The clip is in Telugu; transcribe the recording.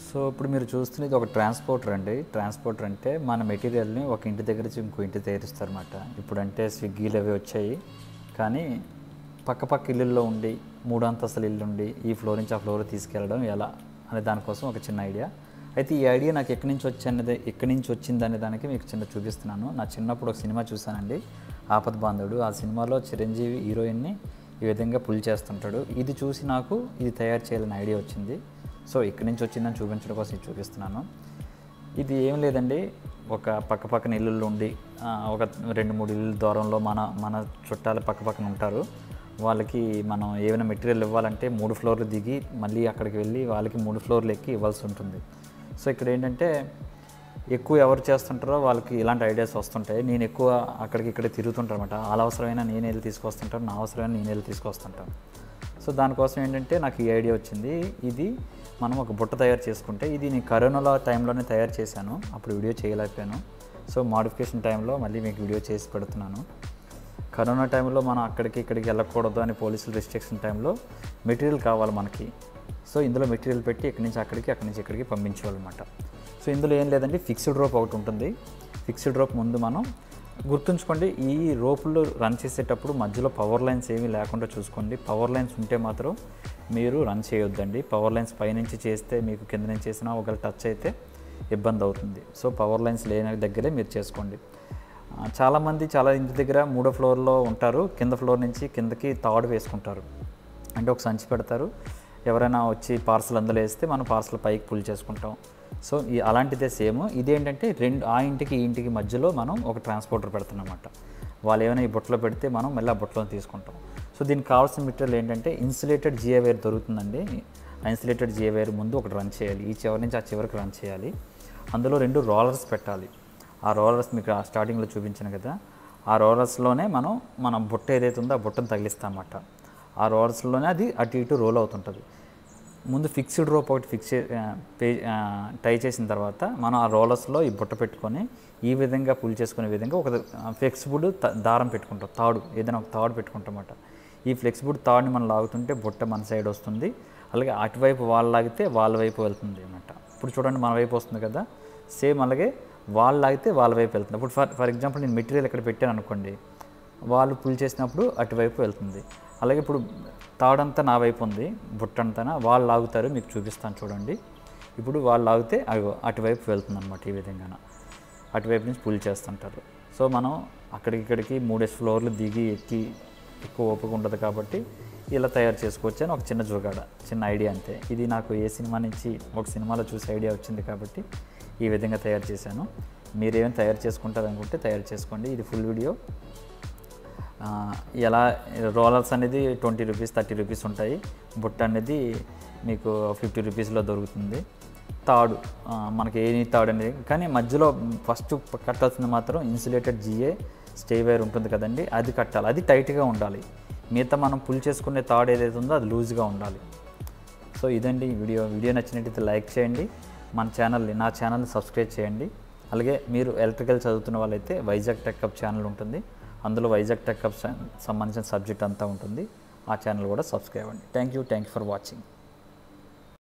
సో ఇప్పుడు మీరు చూస్తున్నది ఒక ట్రాన్స్పోర్టర్ అండి ట్రాన్స్పోర్టర్ అంటే మన మెటీరియల్ని ఒక ఇంటి దగ్గర నుంచి ఇంకో ఇంటి తయారిస్తారన్నమాట ఇప్పుడు అంటే స్విగ్గీలు అవి వచ్చాయి కానీ పక్క పక్క ఇల్లుల్లో ఉండి మూడు అంతస్తుల ఇల్లు ఉండి ఈ ఫ్లోర్ నుంచి ఆ ఫ్లోర్ తీసుకెళ్ళడం ఎలా అనే దానికోసం ఒక చిన్న ఐడియా అయితే ఈ ఐడియా నాకు ఎక్కడి నుంచి వచ్చింది ఎక్కడి నుంచి వచ్చింది అనే దానికి మీకు చిన్న చూపిస్తున్నాను నా చిన్నప్పుడు ఒక సినిమా చూశానండి ఆపద్ బాంధవుడు ఆ సినిమాలో చిరంజీవి హీరోయిన్ని ఈ విధంగా పుల్ చేస్తుంటాడు ఇది చూసి నాకు ఇది తయారు చేయాలని ఐడియా వచ్చింది సో ఇక్కడి నుంచి వచ్చిందని చూపించడం కోసం ఇది చూపిస్తున్నాను ఇది ఏం లేదండి ఒక పక్క పక్కన ఇల్లులు ఉండి ఆ, ఒక రెండు మూడు ఇల్లు దూరంలో మన మన చుట్టాలు పక్క పక్కన ఉంటారు వాళ్ళకి మనం ఏమైనా మెటీరియల్ ఇవ్వాలంటే మూడు ఫ్లోర్లు దిగి మళ్ళీ అక్కడికి వెళ్ళి వాళ్ళకి మూడు ఫ్లోర్లు ఎక్కి ఇవ్వాల్సి ఉంటుంది సో ఇక్కడ ఏంటంటే ఎక్కువ ఎవరు చేస్తుంటారో వాళ్ళకి ఇలాంటి ఐడియాస్ వస్తుంటాయి నేను ఎక్కువ అక్కడికి ఇక్కడ తిరుగుతుంటాను అనమాట వాళ్ళ అవసరమైన నేను వెళ్ళి తీసుకొస్తుంటాను నా అవసరమైన నేను వెళ్ళి తీసుకొస్తుంటాను సో దానికోసం ఏంటంటే నాకు ఈ ఐడియా వచ్చింది ఇది మనం ఒక బుట్ట తయారు చేసుకుంటే ఇది నేను కరోనాలో టైంలోనే తయారు చేశాను అప్పుడు వీడియో చేయలేకపోయాను సో మాడిఫికేషన్ టైంలో మళ్ళీ మీకు వీడియో చేసి పెడుతున్నాను కరోనా టైంలో మనం అక్కడికి ఇక్కడికి వెళ్ళకూడదు అని పోలీసులు రిస్ట్రిక్షన్ టైంలో మెటీరియల్ కావాలి మనకి సో ఇందులో మెటీరియల్ పెట్టి ఇక్కడి నుంచి అక్కడికి అక్కడి నుంచి ఇక్కడికి పంపించేవాళ్ళమాట సో ఇందులో ఏం లేదండి ఫిక్స్డ్ రోప్ ఒకటి ఉంటుంది ఫిక్స్డ్ రోప్ ముందు మనం గుర్తుంచుకోండి ఈ రోపుల్లో రన్ చేసేటప్పుడు మధ్యలో పవర్ లైన్స్ ఏమీ లేకుండా చూసుకోండి పవర్ లైన్స్ ఉంటే మాత్రం మీరు రన్ చేయొద్దండి పవర్ లైన్స్ పైనుంచి చేస్తే మీకు కింద నుంచి చేసినా ఒకవేళ టచ్ అయితే ఇబ్బంది అవుతుంది సో పవర్ లైన్స్ లేని దగ్గరే మీరు చేసుకోండి ఆ, చాలామంది చాలా ఇంటి దగ్గర మూడో ఫ్లోర్లో ఉంటారు కింద ఫ్లోర్ నుంచి కిందకి తాడు వేసుకుంటారు అంటే ఒక సంచి పెడతారు ఎవరైనా వచ్చి పార్సల్ అందులో వేస్తే మనం పార్సల్ పైకి పుల్ చేసుకుంటాం సో ఈ అలాంటిదే సేమ్ ఇదేంటంటే రెండు ఆ ఇంటికి ఈ ఇంటికి మధ్యలో మనం ఒక ట్రాన్స్పోర్టర్ పెడుతున్నమాట వాళ్ళు ఏమైనా ఈ బుట్టలో పెడితే మనం మళ్ళీ ఆ బుట్టలో తీసుకుంటాం సో దీనికి కావాల్సిన మెటీరియల్ ఏంటంటే ఇన్సులేటెడ్ జియో వైర్ దొరుకుతుందండి ఆ ఇన్సులేటెడ్ జియో వైర్ ముందు ఒకటి రన్ చేయాలి ఈ చివరి నుంచి ఆ చివరికి రన్ చేయాలి అందులో రెండు రోలర్స్ పెట్టాలి ఆ రోలర్స్ మీకు ఆ స్టార్టింగ్లో చూపించాను కదా ఆ రోలర్స్లోనే మనం మన బుట్ట ఏదైతే ఉందో ఆ బుట్టను తగిలిస్తామన్నమాట ఆ రోలర్స్లోనే అది అటు ఇటు రోల్ అవుతుంటుంది ముందు ఫిక్స్డ్ రోప్ ఒకటి ఫిక్స్ చే- ఆ, పే ఆ, టై చేసిన తర్వాత మనం ఆ రోలర్స్లో ఈ బుట్ట పెట్టుకొని ఈ విధంగా పుల్ చేసుకునే విధంగా ఒక ఫ్లెక్సిబుల్ దారం పెట్టుకుంటాం తాడు ఏదైనా ఒక తాడు పెట్టుకుంటామన్నమాట ఈ ఫ్లెక్సిబుల్ తాడుని మనం లాగుతుంటే బుట్ట మన సైడ్ వస్తుంది అలాగే అటువైపు వాళ్ళు లాగితే వాళ్ళ వైపు వెళ్తుంది అన్నమాట ఇప్పుడు చూడండి మన వైపు వస్తుంది కదా సేమ్ అలాగే వాళ్ళు లాగితే వాళ్ళ వైపు వెళ్తుంది ఇప్పుడు ఫర్ ఫర్ ఎగ్జాంపుల్ నేను మెటీరియల్ ఇక్కడ పెట్టాను అనుకోండి వాళ్ళు పుల్ చేసినప్పుడు అటువైపు వెళ్తుంది అలాగే ఇప్పుడు తాడంతా నా వైపు ఉంది బుట్టంతా వాళ్ళు లాగుతారు మీకు చూపిస్తాను చూడండి ఇప్పుడు వాళ్ళు లాగితే అగో అటువైపు వెళ్తుంది అనమాట ఈ విధంగా అటువైపు నుంచి పుల్ చేస్తుంటారు సో మనం అక్కడికి ఇక్కడికి మూడేసి ఫ్లోర్లు దిగి ఎక్కి ఎక్కువ ఓపిక ఉండదు కాబట్టి ఇలా తయారు చేసుకోవచ్చు అని ఒక చిన్న జోగాడ చిన్న ఐడియా అంతే ఇది నాకు ఏ సినిమా నుంచి ఒక సినిమాలో చూసి ఐడియా వచ్చింది కాబట్టి ఈ విధంగా తయారు చేశాను మీరేమైనా తయారు చేసుకుంటారనుకుంటే తయారు చేసుకోండి ఇది ఫుల్ వీడియో ఆ, ఎలా రోలర్స్ అనేది ట్వంటీ రూపీస్ థర్టీ రూపీస్ ఉంటాయి బుట్ట అనేది మీకు ఫిఫ్టీ రూపీస్లో దొరుకుతుంది తాడు ఆ, మనకి ఏ తాడు అనేది కానీ మధ్యలో ఫస్ట్ కట్టాల్సింది మాత్రం ఇన్సులేటెడ్ జిఏ స్టే వైర్ ఉంటుంది కదండి అది కట్టాలి అది టైట్గా ఉండాలి మిగతా మనం పుల్ చేసుకునే తాడు ఏదైతే ఉందో అది లూజ్గా ఉండాలి సో ఇదండి ఈ వీడియో వీడియో నచ్చినట్టయితే లైక్ చేయండి మన ఛానల్ని నా ఛానల్ని సబ్స్క్రైబ్ చేయండి అలాగే మీరు ఎలక్ట్రికల్ చదువుతున్న వాళ్ళైతే వైజాగ్ టెక్అప్ ఛానల్ ఉంటుంది అందులో వైజాగ్ టెక్అప్ సంబంధించిన సబ్జెక్ట్ అంతా ఉంటుంది ఆ ఛానల్ కూడా సబ్స్క్రైబ్ అవ్వండి thank you thank you for watching